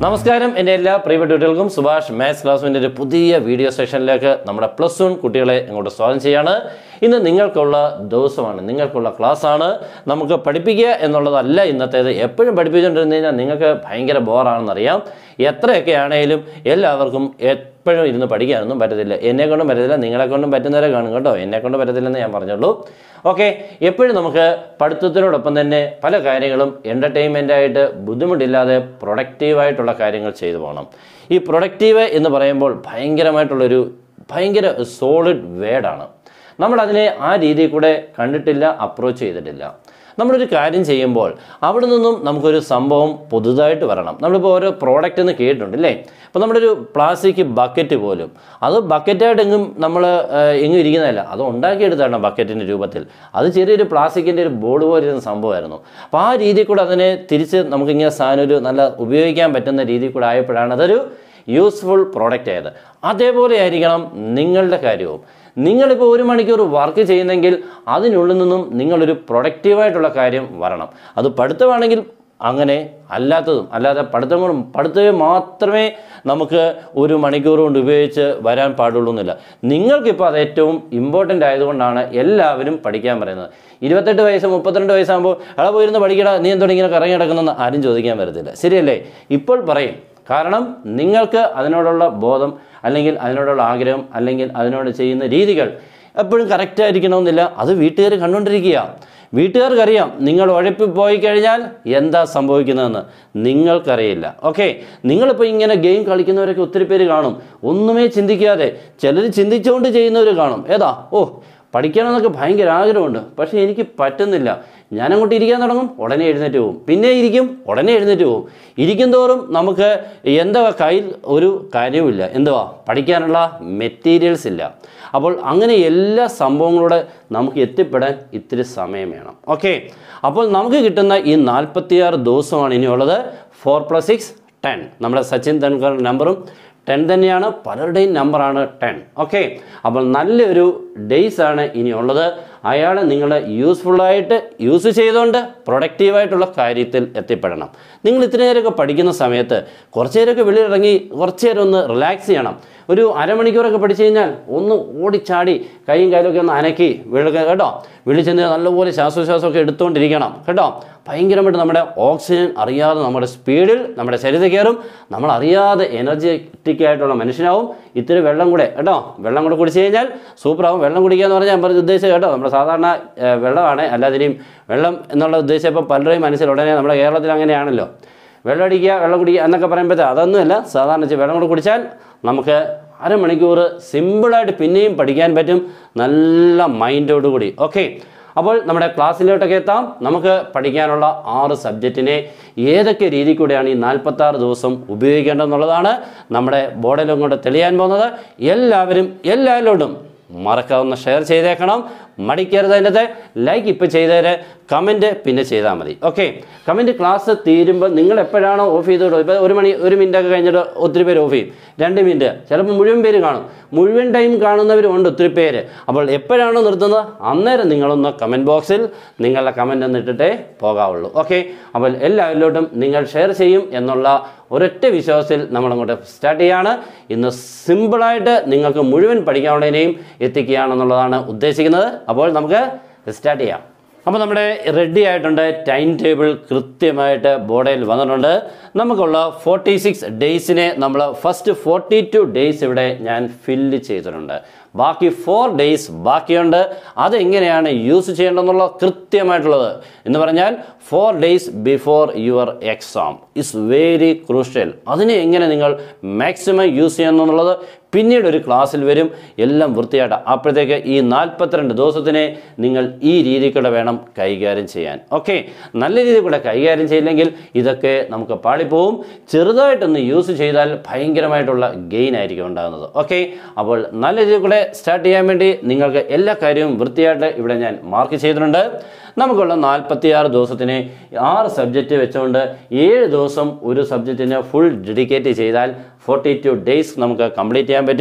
നമസ്കാരം എൻ്റെ എല്ലാ പ്രിയപ്പെട്ട കുട്ടികൾക്കും സുഭാഷ് മാത്സ് ക്ലാസ്സിൻ്റെ ഒരു പുതിയ വീഡിയോ സെഷനിലേക്ക് നമ്മുടെ പ്ലസ് വൺ കുട്ടികളെ ഇങ്ങോട്ട് സ്വാഗതം ചെയ്യാണ് ഇന്ന് നിങ്ങൾക്കുള്ള ദിവസമാണ് നിങ്ങൾക്കുള്ള ക്ലാസ്സാണ് നമുക്ക് പഠിപ്പിക്കുക എന്നുള്ളതല്ല ഇന്നത്തേത് എപ്പോഴും പഠിപ്പിച്ചുകൊണ്ടിരുന്നു കഴിഞ്ഞാൽ നിങ്ങൾക്ക് ഭയങ്കര ബോറാണെന്നറിയാം എത്രയൊക്കെ ആണെങ്കിലും എല്ലാവർക്കും എപ്പോഴും ഇരുന്ന് പഠിക്കാനൊന്നും പറ്റത്തില്ല എന്നെ കൊണ്ടും പറ്റത്തില്ല നിങ്ങളെ കൊണ്ടും പറ്റുന്നവരെ കാണും കേട്ടോ എന്നെ കൊണ്ട് പറ്റത്തില്ലെന്ന് ഞാൻ പറഞ്ഞുള്ളൂ ഓക്കെ എപ്പോഴും നമുക്ക് പഠിത്തത്തിനോടൊപ്പം തന്നെ പല കാര്യങ്ങളും എൻ്റർടൈൻമെൻ്റ് ആയിട്ട് ബുദ്ധിമുട്ടില്ലാതെ പ്രൊഡക്റ്റീവായിട്ടുള്ള കാര്യങ്ങൾ ചെയ്തു പോകണം ഈ പ്രൊഡക്റ്റീവ് എന്ന് പറയുമ്പോൾ ഭയങ്കരമായിട്ടുള്ളൊരു ഭയങ്കര സോളിഡ് വേർഡാണ് നമ്മൾ അതിനെ ആ രീതിയിൽ കൂടെ കണ്ടിട്ടില്ല അപ്രോച്ച് ചെയ്തിട്ടില്ല നമ്മളൊരു കാര്യം ചെയ്യുമ്പോൾ അവിടെ നിന്നും നമുക്കൊരു സംഭവം പുതുതായിട്ട് വരണം നമ്മളിപ്പോൾ ഓരോ പ്രോഡക്റ്റ് എന്ന് കേട്ടിട്ടുണ്ട് അല്ലേ അപ്പോൾ നമ്മുടെ ഒരു പ്ലാസ്റ്റിക് ബക്കറ്റ് പോലും അത് ബക്കറ്റായിട്ട് എങ്ങും നമ്മൾ എങ്ങും ഇരിക്കുന്നതല്ല അത് ഉണ്ടാക്കിയെടുത്താണ് ബക്കറ്റിൻ്റെ രൂപത്തിൽ അത് ചെറിയൊരു പ്ലാസ്റ്റിക്കിൻ്റെ ഒരു ബോർഡ് പോലെ ഇരുന്ന സംഭവമായിരുന്നു അപ്പോൾ ആ രീതിയിൽ കൂടെ അതിനെ തിരിച്ച് നമുക്കിങ്ങനെ സാധനം ഒരു നല്ല ഉപയോഗിക്കാൻ പറ്റുന്ന രീതിയിൽ കൂടെ ആയപ്പോഴാണ് അതൊരു യൂസ്ഫുൾ പ്രോഡക്റ്റ് ആയത് അതേപോലെ ആയിരിക്കണം നിങ്ങളുടെ കാര്യവും നിങ്ങളിപ്പോൾ ഒരു മണിക്കൂർ വർക്ക് ചെയ്യുന്നെങ്കിൽ അതിനുള്ളിൽ നിന്നും നിങ്ങളൊരു പ്രൊഡക്റ്റീവായിട്ടുള്ള കാര്യം വരണം അത് പഠിത്തമാണെങ്കിൽ അങ്ങനെ അല്ലാത്തതും അല്ലാതെ പഠിത്തം കൊണ്ടും പഠിത്തമേ മാത്രമേ നമുക്ക് ഒരു മണിക്കൂർ കൊണ്ട് ഉപയോഗിച്ച് വരാൻ പാടുള്ളൂ എന്നില്ല നിങ്ങൾക്കിപ്പോൾ അത് ഏറ്റവും ഇമ്പോർട്ടൻ്റ് ആയതുകൊണ്ടാണ് എല്ലാവരും പഠിക്കാൻ പറയുന്നത് ഇരുപത്തെട്ട് വയസ്സ് മുപ്പത്തിരണ്ട് വയസ്സാകുമ്പോൾ എടാ പോയിരുന്ന് പഠിക്കടാ നീ എന്തോടെ ഇങ്ങനെ കറങ്ങി കിടക്കുന്നെന്ന് ആരും ചോദിക്കാൻ വരത്തില്ല ശരിയല്ലേ ഇപ്പോൾ പറയും കാരണം നിങ്ങൾക്ക് അതിനോടുള്ള ബോധം അല്ലെങ്കിൽ അതിനോടുള്ള ആഗ്രഹം അല്ലെങ്കിൽ അതിനോട് ചെയ്യുന്ന രീതികൾ എപ്പോഴും കറക്റ്റ് ആയിരിക്കണമെന്നില്ല അത് വീട്ടുകാർ കണ്ടുകൊണ്ടിരിക്കുക വീട്ടുകാർക്കറിയാം നിങ്ങൾ ഉഴപ്പി പോയി കഴിഞ്ഞാൽ എന്താ സംഭവിക്കുന്നതെന്ന് നിങ്ങൾക്കറിയില്ല ഓക്കെ നിങ്ങളിപ്പോൾ ഇങ്ങനെ ഗെയിം കളിക്കുന്നവരൊക്കെ ഒത്തിരി പേര് കാണും ഒന്നുമേ ചിന്തിക്കാതെ ചിലർ ചിന്തിച്ചുകൊണ്ട് ചെയ്യുന്നവർ കാണും ഏതാ ഓ പഠിക്കണമെന്നൊക്കെ ഭയങ്കര ആഗ്രഹമുണ്ട് പക്ഷേ എനിക്ക് പറ്റുന്നില്ല ഞാൻ അങ്ങോട്ട് ഇരിക്കാൻ തുടങ്ങും ഉടനെ എഴുന്നേറ്റ് പോകും പിന്നെ ഇരിക്കും ഉടനെ എഴുന്നേറ്റ് പോകും ഇരിക്കും തോറും നമുക്ക് എന്താ കയ്യിൽ ഒരു കാര്യവുമില്ല എന്തുവാ പഠിക്കാനുള്ള മെറ്റീരിയൽസ് ഇല്ല അപ്പോൾ അങ്ങനെ എല്ലാ സംഭവങ്ങളുടെ നമുക്ക് എത്തിപ്പെടാൻ ഇത്തിരി സമയം വേണം ഓക്കെ അപ്പോൾ നമുക്ക് കിട്ടുന്ന ഈ നാൽപ്പത്തിയാറ് ദിവസമാണ് ഇനിയുള്ളത് ഫോർ പ്ലസ് സിക്സ് ടെൻ നമ്മുടെ സച്ചിൻ തെണ്ടുൽക്കർ നമ്പറും ടെൻ തന്നെയാണ് പലരുടെയും നമ്പറാണ് ടെൻ ഓക്കെ അപ്പോൾ നല്ലൊരു ഡേയ്സ് ആണ് ഇനിയുള്ളത് അയാൾ നിങ്ങളെ യൂസ്ഫുള്ളായിട്ട് യൂസ് ചെയ്തുകൊണ്ട് പ്രൊഡക്റ്റീവായിട്ടുള്ള കാര്യത്തിൽ എത്തിപ്പെടണം നിങ്ങൾ ഇത്ര നേരമൊക്കെ പഠിക്കുന്ന സമയത്ത് കുറച്ച് നേരമൊക്കെ വെളിയിലിറങ്ങി കുറച്ച് നേരം ഒന്ന് റിലാക്സ് ചെയ്യണം ഒരു അരമണിക്കൂറൊക്കെ പഠിച്ചു കഴിഞ്ഞാൽ ഒന്ന് ഓടിച്ചാടി കൈയും കാലൊക്കെ ഒന്ന് അനക്കി വിളിക്കുക കേട്ടോ വിളിച്ചെന്ന് നല്ലപോലെ ശ്വാസോച്ഛ്വാസമൊക്കെ എടുത്തുകൊണ്ടിരിക്കണം കേട്ടോ ഭയങ്കരമായിട്ട് നമ്മുടെ ഓക്സിജൻ അറിയാതെ നമ്മുടെ സ്പീഡിൽ നമ്മുടെ ശരീരത്തിൽ കയറും നമ്മൾ അറിയാതെ എനർജറ്റിക് ആയിട്ടുള്ള മനുഷ്യനാവും ഇത്തിരി വെള്ളം കൂടെ കേട്ടോ വെള്ളം കൂടെ കുടിച്ചു കഴിഞ്ഞാൽ സൂപ്പറാവും വെള്ളം കുടിക്കുക എന്ന് പറഞ്ഞാൽ ഞാൻ പറഞ്ഞ ഉദ്ദേശിച്ചത് കേട്ടോ നമ്മുടെ സാധാരണ ഏഹ്, വെള്ളമാണ് അല്ലാതിനെയും വെള്ളം എന്നുള്ള ഉദ്ദേശം ഇപ്പോൾ പലരുടെയും മനസ്സിൽ ഉടനെ നമ്മുടെ കേരളത്തിൽ അങ്ങനെയാണല്ലോ വെള്ളം അടിക്കുക വെള്ളം കുടിക്കുക എന്നൊക്കെ പറയുമ്പോഴത്തെ അതൊന്നുമല്ല സാധാരണ വെച്ചാൽ വെള്ളം കൂടെ കുടിച്ചാൽ നമുക്ക് അരമണിക്കൂർ സിമ്പിളായിട്ട് പിന്നെയും പഠിക്കാൻ പറ്റും നല്ല മൈൻഡോടുകൂടി ഓക്കെ അപ്പോൾ നമ്മുടെ ക്ലാസ്സിലോട്ടൊക്കെ എത്താം നമുക്ക് പഠിക്കാനുള്ള ആറ് സബ്ജക്റ്റിനെ ഏതൊക്കെ രീതി കൂടെയാണ് ഈ നാൽപ്പത്താറ് ദിവസം ഉപയോഗിക്കേണ്ടതെന്നുള്ളതാണ് നമ്മുടെ ബോർഡിലും കൊണ്ട് തെളിയാൻ പോകുന്നത് എല്ലാവരും എല്ലാവരോടും മറക്കാവുന്ന ഷെയർ ചെയ്തേക്കണം മടിക്കരുത് അതിൻ്റെ ലൈക്ക് ഇപ്പോൾ ചെയ്തേര് കമൻറ്റ് പിന്നെ ചെയ്താൽ മതി ഓക്കെ കമൻറ്റ് ക്ലാസ് തീരുമ്പോൾ നിങ്ങൾ എപ്പോഴാണോ ഓഫ് ചെയ്ത് വിടുക ഇപ്പോൾ ഒരു മണി ഒരു മിനിറ്റ് ഒക്കെ കഴിഞ്ഞിട്ട് ഒത്തിരി പേര് ഓഫ് ചെയ്യും രണ്ട് മിനിറ്റ് ചിലപ്പോൾ മുഴുവൻ പേര് കാണും മുഴുവൻ ടൈം കാണുന്നവരുണ്ട് ഒത്തിരി പേര് അപ്പോൾ എപ്പോഴാണോ നിർത്തുന്നത് അന്നേരം നിങ്ങളൊന്ന് കമൻറ്റ് ബോക്സിൽ നിങ്ങളുടെ കമൻ്റ് ഒന്ന് ഇട്ടിട്ടേ പോകാവുള്ളൂ ഓക്കെ അപ്പോൾ എല്ലാവരിലോട്ടും നിങ്ങൾ ഷെയർ ചെയ്യും എന്നുള്ള ഒരൊറ്റ വിശ്വാസത്തിൽ നമ്മളങ്ങോട്ട് സ്റ്റാർട്ട് ചെയ്യാണ് ഇന്ന് സിമ്പിളായിട്ട് നിങ്ങൾക്ക് മുഴുവൻ പഠിക്കാനുള്ളതിനെയും എത്തിക്കുകയാണെന്നുള്ളതാണ് ഉദ്ദേശിക്കുന്നത് അപ്പോൾ നമുക്ക് സ്റ്റാർട്ട് ചെയ്യാം അപ്പോൾ നമ്മുടെ റെഡി ആയിട്ടുണ്ട് ടൈം ടേബിൾ കൃത്യമായിട്ട് ബോർഡിൽ വന്നിട്ടുണ്ട് നമുക്കുള്ള ഫോർട്ടി സിക്സ് ഡേയ്സിനെ നമ്മൾ ഫസ്റ്റ് ഫോർട്ടി ടു ഡേയ്സ് ഇവിടെ ഞാൻ ഫില്ല് ചെയ്തിട്ടുണ്ട് ബാക്കി ഫോർ ഡേയ്സ് ബാക്കിയുണ്ട് അതെങ്ങനെയാണ് യൂസ് ചെയ്യേണ്ടതെന്നുള്ള കൃത്യമായിട്ടുള്ളത് എന്ന് പറഞ്ഞാൽ four days before your exam is very crucial അതിനെ എങ്ങനെ നിങ്ങൾ മാക്സിമം യൂസ് ചെയ്യണമെന്നുള്ളത് പിന്നീട് ഒരു ക്ലാസ്സിൽ വരും എല്ലാം വൃത്തിയായിട്ട് അപ്പോഴത്തേക്ക് ഈ നാൽപ്പത്തിരണ്ട് ദിവസത്തിനെ നിങ്ങൾ ഈ രീതിയിൽ കൂടെ വേണം കൈകാര്യം ചെയ്യാൻ ഓക്കെ നല്ല രീതിയിൽ കൂടെ കൈകാര്യം ചെയ്യില്ലെങ്കിൽ ഇതൊക്കെ നമുക്ക് പാളിപ്പോവും ചെറുതായിട്ടൊന്ന് യൂസ് ചെയ്താൽ ഭയങ്കരമായിട്ടുള്ള ഗെയിൻ ആയിരിക്കും ഉണ്ടാകുന്നത് ഓക്കെ അപ്പോൾ നല്ല രീതിയിൽ കൂടെ സ്റ്റാർട്ട് ചെയ്യാൻ വേണ്ടി നിങ്ങൾക്ക് എല്ലാ കാര്യവും വൃത്തിയായിട്ട് ഇവിടെ ഞാൻ മാർക്ക് ചെയ്തിട്ടുണ്ട് നമുക്കുള്ള നാൽപ്പത്തിയാറ് ദിവസത്തിന് ആറ് സബ്ജക്റ്റ് വെച്ചുകൊണ്ട് ഏഴ് ദിവസം ഒരു സബ്ജക്റ്റിന് ഫുൾ ഡെഡിക്കേറ്റ് ചെയ്താൽ ഫോർട്ടി ടു ഡേയ്സ് നമുക്ക് കംപ്ലീറ്റ് ചെയ്യാൻ പറ്റും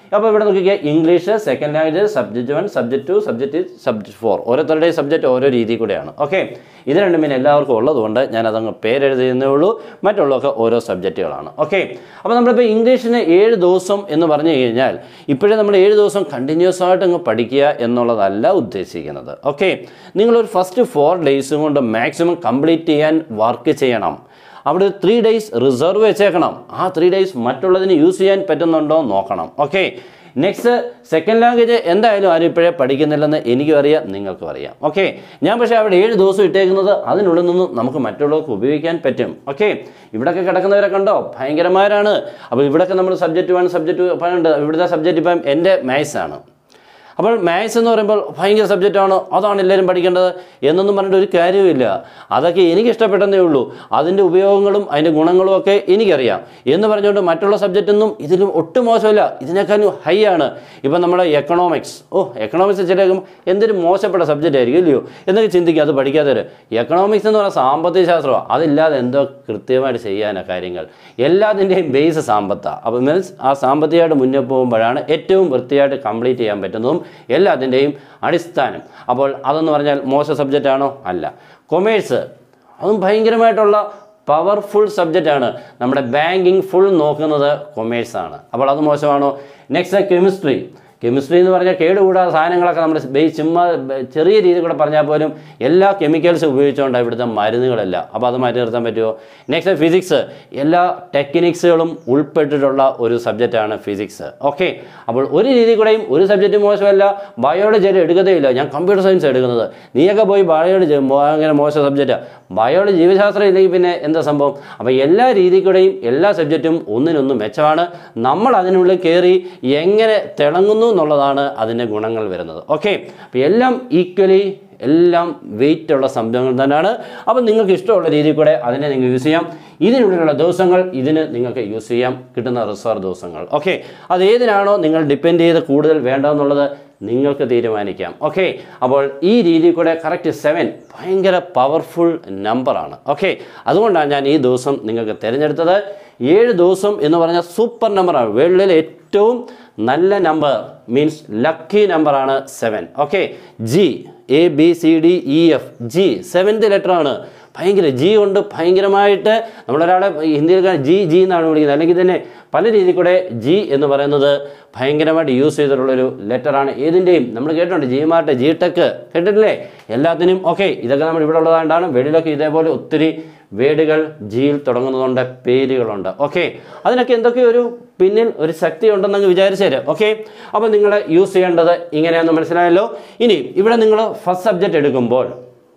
അപ്പോൾ ഇവിടെ നോക്കിക്കുക English second language subject one subject two subject subject four ഓരോരുത്തരുടെയും സബ്ജക്റ്റ് ഓരോ രീതി കൂടെയാണ് ഓക്കെ ഇത് രണ്ടും പിന്നെ എല്ലാവർക്കും ഉള്ളതുകൊണ്ട് ഞാൻ അതങ്ങ് പേരെഴുതുന്നേ ഉള്ളൂ മറ്റുള്ളതൊക്കെ ഓരോ സബ്ജക്റ്റുകളാണ് ഓക്കെ അപ്പോൾ നമ്മളിപ്പോൾ ഇംഗ്ലീഷിന് ഏഴ് ദിവസം എന്ന് പറഞ്ഞു കഴിഞ്ഞാൽ ഇപ്പോഴേ നമ്മൾ ഏഴ് ദിവസം കണ്ടിന്യൂസ് ആയിട്ട് അങ്ങ് പഠിക്കുക എന്നുള്ളതല്ല ഉദ്ദേശിക്കുന്നത് ഓക്കെ നിങ്ങളൊരു ഫസ്റ്റ് ഫോർ ഡേയ്സും കൊണ്ട് മാക്സിമം കംപ്ലീറ്റ് ചെയ്യാൻ വർക്ക് ചെയ്യണം അവിടെ ത്രീ ഡേയ്സ് റിസർവ് വെച്ചേക്കണം ആ ത്രീ ഡേയ്സ് മറ്റുള്ളതിന് യൂസ് ചെയ്യാൻ പറ്റുന്നുണ്ടോ എന്ന് നോക്കണം ഓക്കെ നെക്സ്റ്റ് സെക്കൻഡ് ലാംഗ്വേജ് എന്തായാലും ആരും ഇപ്പോഴേ പഠിക്കുന്നില്ലെന്ന് എനിക്കും അറിയാം നിങ്ങൾക്കും അറിയാം ഓക്കെ ഞാൻ പക്ഷേ അവിടെ ഏഴ് ദിവസം ഇട്ടേക്കുന്നത് അതിനുള്ളിൽ നിന്നും നമുക്ക് മറ്റുള്ളവർക്ക് ഉപയോഗിക്കാൻ പറ്റും ഓക്കെ ഇവിടെയൊക്കെ കിടക്കുന്നവരെ കണ്ടോ ഭയങ്കരമാരാണ് അപ്പോൾ ഇവിടെയൊക്കെ നമ്മൾ സബ്ജക്റ്റ് വൺ സബ്ജക്റ്റ് ഉണ്ട് ഇവിടുത്തെ സബ്ജക്റ്റ് ഇപ്പം എൻ്റെ മാത്സ് ആണ് അപ്പോൾ മാത്സ് എന്ന് പറയുമ്പോൾ ഭയങ്കര സബ്ജക്റ്റാണ് അതാണ് എല്ലാവരും പഠിക്കേണ്ടത് എന്നൊന്നും പറഞ്ഞിട്ട് ഒരു കാര്യവുമില്ല അതൊക്കെ എനിക്ക് ഇഷ്ടപ്പെട്ടെന്നേ ഉള്ളൂ അതിൻ്റെ ഉപയോഗങ്ങളും അതിൻ്റെ ഗുണങ്ങളും ഒക്കെ എനിക്കറിയാം എന്ന് പറഞ്ഞുകൊണ്ട് മറ്റുള്ള സബ്ജക്റ്റൊന്നും ഇതിലും ഒട്ടും മോശമല്ല ഇതിനേക്കാളും ഹൈ ആണ് ഇപ്പം നമ്മുടെ എക്കണോമിക്സ് ഓ എക്കണോമിക്സ് ചിലക്കും എന്തൊരു മോശപ്പെട്ട സബ്ജക്റ്റ് ആയിരിക്കും ഇല്ലയോ എന്നൊക്കെ ചിന്തിക്കുക അത് പഠിക്കാത്തവർ എക്കണോമിക്സ് എന്ന് പറഞ്ഞാൽ സാമ്പത്തിക ശാസ്ത്രമാണ് അതില്ലാതെ എന്തോ കൃത്യമായിട്ട് ചെയ്യാനാ കാര്യങ്ങൾ എല്ലാത്തിൻ്റെയും ബേസ് സാമ്പത്താണ് അപ്പോൾ മീൻസ് ആ സാമ്പത്തികമായിട്ട് മുന്നോട്ട് പോകുമ്പോഴാണ് ഏറ്റവും വൃത്തിയായിട്ട് കംപ്ലീറ്റ് ചെയ്യാൻ പറ്റുന്നതും എല്ലാത്തിൻ്റെയും അടിസ്ഥാനം അപ്പോൾ അതെന്ന് പറഞ്ഞാൽ മോശം സബ്ജക്റ്റ് ആണോ അല്ല കൊമേഴ്സ് അതും ഭയങ്കരമായിട്ടുള്ള പവർഫുൾ സബ്ജക്റ്റാണ് നമ്മുടെ ബാങ്കിങ് ഫുൾ നോക്കുന്നത് കൊമേഴ്സാണ് അപ്പോൾ അത് മോശമാണോ നെക്സ്റ്റ് കെമിസ്ട്രി കെമിസ്ട്രി എന്ന് പറഞ്ഞാൽ കേടുകൂടാത്ത സാധനങ്ങളൊക്കെ നമ്മൾ ബേസ് ചുമ്മാ ബ- ചെറിയ രീതിയിൽ കൂടെ പറഞ്ഞാൽ പോലും എല്ലാ കെമിക്കൽസ് ഉപയോഗിച്ചുകൊണ്ടാണ് ഇവിടുത്തെ മരുന്നുകളെല്ലാം അപ്പോൾ അത് മാറ്റി നിർത്താൻ പറ്റുമോ നെക്സ്റ്റ് ഫിസിക്സ് എല്ലാ ടെക്നിക്സുകളും ഉൾപ്പെട്ടിട്ടുള്ള ഒരു സബ്ജക്റ്റാണ് ഫിസിക്സ് ഓക്കെ അപ്പോൾ ഒരു രീതി കൂടെയും ഒരു സബ്ജക്റ്റ് മോശമല്ല ബയോളജി എടുക്കത്തേയില്ല ഞാൻ കമ്പ്യൂട്ടർ സയൻസ് എടുക്കുന്നത് നീയൊക്കെ പോയി ബയോളജി അങ്ങനെ മോശം സബ്ജക്റ്റാണ് ബയോളജി ജീവശാസ്ത്രം ഇല്ലെങ്കിൽ പിന്നെ എന്താ സംഭവം അപ്പോൾ എല്ലാ രീതി കൂടെയും എല്ലാ സബ്ജക്റ്റും ഒന്നിനൊന്ന് മെച്ചമാണ് നമ്മൾ അതിനുള്ളിൽ കയറി എങ്ങനെ തിളങ്ങുന്നു എന്നുള്ളതാണ് അതിൻ്റെ ഗുണങ്ങൾ വരുന്നത് ഓക്കെ അപ്പോൾ എല്ലാം ഈക്വലി എല്ലാം വെയിറ്റ് ഉള്ള സംഭവങ്ങൾ തന്നെയാണ് അപ്പം നിങ്ങൾക്ക് ഇഷ്ടമുള്ള രീതിയിൽ കൂടെ അതിനെ നിങ്ങൾക്ക് യൂസ് ചെയ്യാം ഇതിനുള്ളിലുള്ള ദിവസങ്ങൾ ഇതിന് നിങ്ങൾക്ക് യൂസ് ചെയ്യാം കിട്ടുന്ന റിസർവ് ദിവസങ്ങൾ ഓക്കെ അത് ഏതിനാണോ നിങ്ങൾ ഡിപ്പെൻഡ് ചെയ്ത് കൂടുതൽ വേണ്ടതെന്നുള്ളത് നിങ്ങൾക്ക് തീരുമാനിക്കാം ഓക്കെ അപ്പോൾ ഈ രീതിയിൽ കൂടെ കറക്റ്റ് സെവൻ ഭയങ്കര പവർഫുൾ നമ്പറാണ് ഓക്കെ അതുകൊണ്ടാണ് ഞാൻ ഈ ദിവസം നിങ്ങൾക്ക് തിരഞ്ഞെടുത്തത് ഏഴ് ദിവസം എന്ന് പറഞ്ഞാൽ സൂപ്പർ നമ്പറാണ് വേൾഡിലെ ഏറ്റവും നല്ല നമ്പർ മീൻസ് ലക്കി നമ്പറാണ് seven okay G A B C D E F G seventh letter ആണ് ഭയങ്കര ജി കൊണ്ട് ഭയങ്കരമായിട്ട് നമ്മളൊരാളെ ഹിന്ദിയിൽ ജി ജി എന്നാണ് വിളിക്കുന്നത് അല്ലെങ്കിൽ തന്നെ പല രീതിയിൽ കൂടെ ജി എന്ന് പറയുന്നത് ഭയങ്കരമായിട്ട് യൂസ് ചെയ്തിട്ടുള്ളൊരു ലെറ്ററാണ് ഏതിൻ്റെയും നമ്മൾ കേട്ടിട്ടുണ്ട് ജി മാർട്ട് ജി ടെക് കേട്ടിട്ടില്ലേ എല്ലാത്തിനും ഓക്കെ ഇതൊക്കെ നമ്മൾ ഇവിടെ ഉള്ളതുകൊണ്ടാണ് വെളിയിലൊക്കെ ഇതേപോലെ ഒത്തിരി വേർഡുകൾ ജിയിൽ തുടങ്ങുന്നതുകൊണ്ട് പേരുകളുണ്ട് ഓക്കെ അതിനൊക്കെ എന്തൊക്കെ ഒരു പിന്നിൽ ഒരു ശക്തി ഉണ്ടെന്നങ്ങ് വിചാരിച്ചേര് ഓക്കെ അപ്പോൾ നിങ്ങൾ യൂസ് ചെയ്യേണ്ടത് ഇങ്ങനെയാണെന്ന് മനസ്സിലായല്ലോ ഇനി ഇവിടെ നിങ്ങൾ ഫസ്റ്റ് സബ്ജക്റ്റ് എടുക്കുമ്പോൾ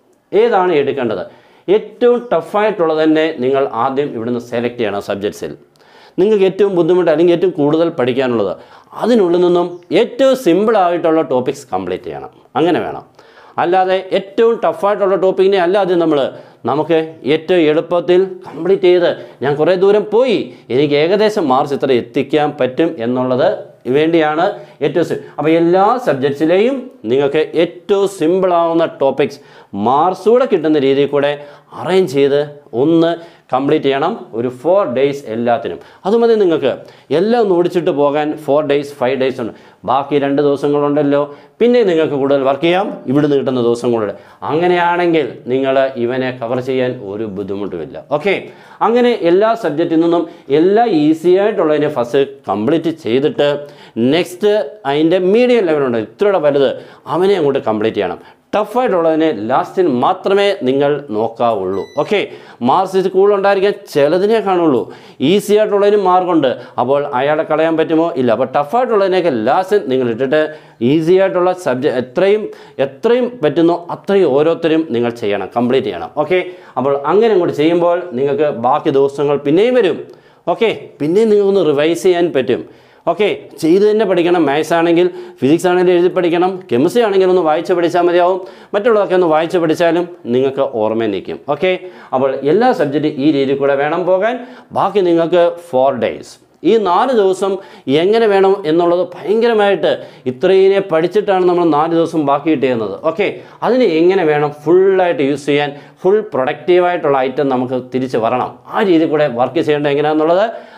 ഏതാണ് എടുക്കേണ്ടത് ഏറ്റവും ടഫായിട്ടുള്ളത് തന്നെ നിങ്ങൾ ആദ്യം ഇവിടുന്ന് സെലക്ട് ചെയ്യണം സബ്ജക്ട്സിൽ നിങ്ങൾക്ക് ഏറ്റവും ബുദ്ധിമുട്ട് അല്ലെങ്കിൽ ഏറ്റവും കൂടുതൽ പഠിക്കാനുള്ളത് അതിനുള്ളിൽ നിന്നും ഏറ്റവും സിമ്പിളായിട്ടുള്ള ടോപ്പിക്സ് കംപ്ലീറ്റ് ചെയ്യണം അങ്ങനെ വേണം അല്ലാതെ ഏറ്റവും ടഫായിട്ടുള്ള ടോപ്പിക്കിനെ അല്ലാതെ നമ്മൾ നമുക്ക് ഏറ്റവും എളുപ്പത്തിൽ കംപ്ലീറ്റ് ചെയ്ത് ഞാൻ കുറേ ദൂരം പോയി എനിക്ക് ഏകദേശം മാർക്സ് ഇത്ര എത്തിക്കാൻ പറ്റും എന്നുള്ളത് വേണ്ടിയാണ് ഏറ്റവും സി അപ്പോൾ എല്ലാ സബ്ജക്ട്സിലെയും നിങ്ങൾക്ക് ഏറ്റവും സിമ്പിളാവുന്ന ടോപ്പിക്സ് മാർക്സ് കൂടെ കിട്ടുന്ന രീതിയിൽ കൂടെ അറേഞ്ച് ചെയ്ത് ഒന്ന് കംപ്ലീറ്റ് ചെയ്യണം ഒരു ഫോർ ഡേയ്സ് എല്ലാത്തിനും അത് മതി നിങ്ങൾക്ക് എല്ലാം ഒന്ന് ഓടിച്ചിട്ട് പോകാൻ ഫോർ ഡേയ്സ് ഫൈവ് ഡേയ്സ് ഉണ്ട് ബാക്കി രണ്ട് ദിവസങ്ങളുണ്ടല്ലോ പിന്നെ നിങ്ങൾക്ക് കൂടുതൽ വർക്ക് ചെയ്യാം ഇവിടുന്ന് കിട്ടുന്ന ദിവസങ്ങളുടെ അങ്ങനെയാണെങ്കിൽ നിങ്ങൾ ഇവനെ കവർ ചെയ്യാൻ ഒരു ബുദ്ധിമുട്ടുമില്ല ഓക്കെ അങ്ങനെ എല്ലാ സബ്ജക്റ്റിൽ നിന്നും എല്ലാ ഈസി ആയിട്ടുള്ളതിനെ ഫസ്റ്റ് കംപ്ലീറ്റ് ചെയ്തിട്ട് നെക്സ്റ്റ് അതിൻ്റെ മീഡിയം ലെവലുണ്ട് ഇത്രയുടെ വലുത് അവനെ അങ്ങോട്ട് കംപ്ലീറ്റ് ചെയ്യണം ടഫായിട്ടുള്ളതിനെ ലാസ്റ്റിന് മാത്രമേ നിങ്ങൾ നോക്കാവുള്ളൂ ഓക്കെ മാർക്സ് കൂടുതൽ ഉണ്ടായിരിക്കാൻ ചിലതിനെ കാണുള്ളൂ ഈസി ആയിട്ടുള്ളതിനും മാർക്കുണ്ട് അപ്പോൾ അയാളെ കളയാൻ പറ്റുമോ ഇല്ല അപ്പോൾ ടഫായിട്ടുള്ളതിനെയൊക്കെ ലാസ്റ്റ് നിങ്ങൾ ഇട്ടിട്ട് ഈസി ആയിട്ടുള്ള സബ്ജക്റ്റ് എത്രയും എത്രയും പറ്റുന്നോ അത്രയും ഓരോരുത്തരും നിങ്ങൾ ചെയ്യണം കംപ്ലീറ്റ് ചെയ്യണം ഓക്കെ അപ്പോൾ അങ്ങനെ അങ്ങോട്ട് ചെയ്യുമ്പോൾ നിങ്ങൾക്ക് ബാക്കി ദിവസങ്ങൾ പിന്നെയും വരും ഓക്കെ പിന്നെയും നിങ്ങൾക്കൊന്ന് റിവൈസ് ചെയ്യാൻ പറ്റും ഓക്കെ ചെയ്ത് തന്നെ പഠിക്കണം മാത്സ് ആണെങ്കിൽ ഫിസിക്സ് ആണെങ്കിൽ എഴുതി പഠിക്കണം കെമിസ്ട്രി ആണെങ്കിൽ ഒന്ന് വായിച്ച് പഠിച്ചാൽ മതിയാവും മറ്റുള്ളതൊക്കെ ഒന്ന് വായിച്ച് പഠിച്ചാലും നിങ്ങൾക്ക് ഓർമ്മ നിൽക്കും ഓക്കെ അപ്പോൾ എല്ലാ സബ്ജക്റ്റ് ഈ രീതിയിൽ കൂടെ വേണം പോകാൻ ബാക്കി നിങ്ങൾക്ക് ഫോർ ഡേയ്സ് ഈ നാല് ദിവസം എങ്ങനെ വേണം എന്നുള്ളത് ഭയങ്കരമായിട്ട് ഇത്രയിനെ പഠിച്ചിട്ടാണ് നമ്മൾ നാല് ദിവസം ബാക്കി കിട്ടിയിരുന്നത് ഓക്കെ അതിന് എങ്ങനെ വേണം ഫുള്ളായിട്ട് യൂസ് ചെയ്യാൻ ഫുൾ പ്രൊഡക്റ്റീവായിട്ടുള്ള ഐറ്റം നമുക്ക് തിരിച്ച് വരണം ആ രീതിയിൽ കൂടെ വർക്ക് ചെയ്യേണ്ടത് എങ്ങനെയാണെന്നുള്ളത്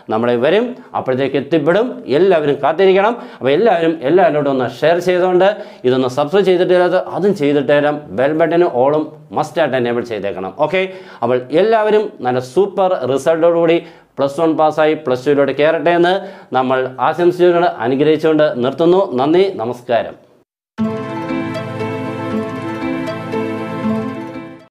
നമ്മളെ വരും അപ്പോഴത്തേക്ക് എത്തിപ്പെടും എല്ലാവരും കാത്തിരിക്കണം അപ്പോൾ എല്ലാവരും എല്ലാവരോടും ഒന്ന് ഷെയർ ചെയ്തുകൊണ്ട് ഇതൊന്ന് സബ്സ്ക്രൈബ് ചെയ്തിട്ടില്ലാത്ത അതും ചെയ്തിട്ട് തരാം ബെൽ ബട്ടന് ഓളും മസ്റ്റായിട്ട് എനേബിൾ ചെയ്തേക്കണം ഓക്കെ അപ്പോൾ എല്ലാവരും നല്ല സൂപ്പർ റിസൾട്ടോടുകൂടി പ്ലസ് വൺ പാസ്സായി പ്ലസ് ടുവിലോട്ട് കയറട്ടെ എന്ന് നമ്മൾ ആശംസിച്ചുകൊണ്ട് അനുഗ്രഹിച്ചുകൊണ്ട് നിർത്തുന്നു നന്ദി നമസ്കാരം